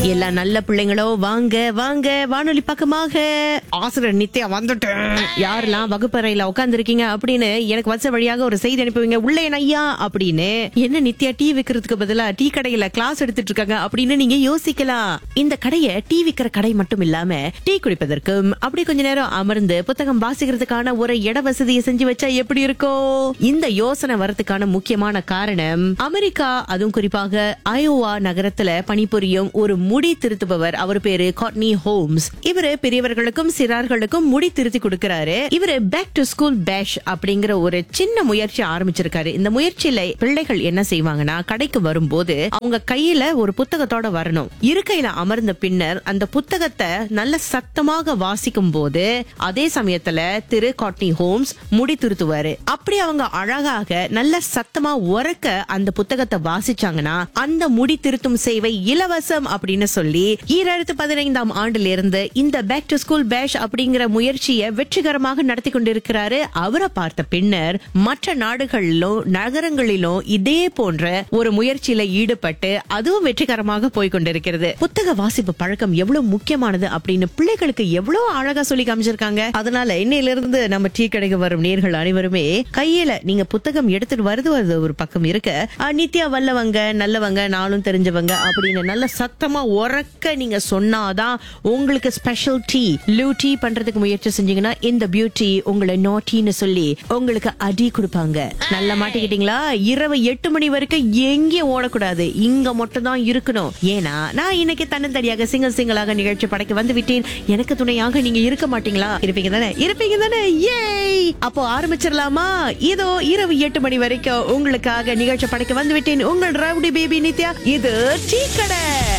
எல்லா நல்ல பிள்ளைங்களோ வாங்க வாங்க வானொலி பக்கமாக ஆசிரியர் நித்யா வந்துட்டேன் யாரெல்லாம் வகுப்பறையில உட்கார்ந்து இருக்கீங்க அப்படின்னு எனக்கு வச்ச வழியாக ஒரு செய்தி அனுப்புவீங்க உள்ளே ஐயா அப்படின்னு என்ன நித்யா டீ விக்கிறதுக்கு பதிலா டீ கடையில கிளாஸ் எடுத்துட்டு இருக்காங்க அப்படின்னு நீங்க யோசிக்கலாம் இந்த கடைய டீ விக்கிற கடை மட்டும் இல்லாம டீ குடிப்பதற்கும் அப்படி கொஞ்ச நேரம் அமர்ந்து புத்தகம் வாசிக்கிறதுக்கான ஒரு இட வசதியை செஞ்சு வச்சா எப்படி இருக்கும் இந்த யோசனை வரதுக்கான முக்கியமான காரணம் அமெரிக்கா அதுவும் குறிப்பாக அயோவா நகரத்துல பணிபுரியும் ஒரு முடி திருத்துபவர் அவர் பேரு காட்னி ஹோம்ஸ் இவரு பெரியவர்களுக்கும் சிறார்களுக்கும் முடி திருத்தி கொடுக்கிறாரு இவரு பேக் டு ஸ்கூல் பேஷ் அப்படிங்கிற ஒரு சின்ன முயற்சி ஆரம்பிச்சிருக்காரு இந்த முயற்சியில பிள்ளைகள் என்ன செய்வாங்கன்னா கடைக்கு வரும்போது அவங்க கையில ஒரு புத்தகத்தோட வரணும் இருக்கையில அமர்ந்த பின்னர் அந்த புத்தகத்தை நல்ல சத்தமாக வாசிக்கும் போது அதே சமயத்துல திரு காட்னி ஹோம்ஸ் முடி திருத்துவாரு அப்படி அவங்க அழகாக நல்ல சத்தமா உறக்க அந்த புத்தகத்தை வாசிச்சாங்கன்னா அந்த முடி திருத்தும் சேவை இலவசம் அப்படின்னு சொல்லி ஈராயிரத்து பதினைந்தாம் ஆண்டுல இருந்து இந்த பேக் டு ஸ்கூல் பேஷ் அப்படிங்கிற முயற்சியை வெற்றிகரமாக நடத்தி கொண்டிருக்கிறாரு அவரை பார்த்த பின்னர் மற்ற நாடுகளிலும் நகரங்களிலும் இதே போன்ற ஒரு முயற்சியில ஈடுபட்டு அதுவும் வெற்றிகரமாக போய் கொண்டிருக்கிறது புத்தக வாசிப்பு பழக்கம் எவ்வளவு முக்கியமானது அப்படின்னு பிள்ளைகளுக்கு எவ்வளவு அழகா சொல்லி காமிச்சிருக்காங்க அதனால இன்னையில இருந்து நம்ம டீ கடைக்கு வரும் நேர்கள் அனைவருமே கையில நீங்க புத்தகம் எடுத்துட்டு வருது வருது ஒரு பக்கம் இருக்க அஹ், நித்யா வல்லவங்க நல்லவங்க நானும் தெரிஞ்சவங்க அப்படின்னு நல்ல சத்தமா உறக்க நீங்க சொன்னாதான் உங்களுக்கு ஸ்பெஷல் டீ லூ டீ பண்றதுக்கு முயற்சி செஞ்சீங்கன்னா இந்த பியூட்டி உங்களை நோட்டின்னு சொல்லி உங்களுக்கு அடி கொடுப்பாங்க நல்லா மாட்டிக்கிட்டீங்களா இரவு எட்டு மணி வரைக்கும் எங்கேயும் ஓடக்கூடாது இங்க மட்டும் தான் இருக்கணும் ஏன்னா நான் இன்னைக்கு தன்னந்தனியாக சிங்கிள் சிங்கிளாக நிகழ்ச்சி படைக்க வந்து விட்டேன் எனக்கு துணையாக நீங்க இருக்க மாட்டீங்களா இருப்பீங்க தானே இருப்பீங்க தானே ஏய் அப்போ ஆரம்பிச்சிடலாமா இதோ இரவு எட்டு மணி வரைக்கும் உங்களுக்காக நிகழ்ச்சி படைக்க வந்து விட்டேன் உங்கள் ரவுடி பேபி நித்யா இது டீ கடை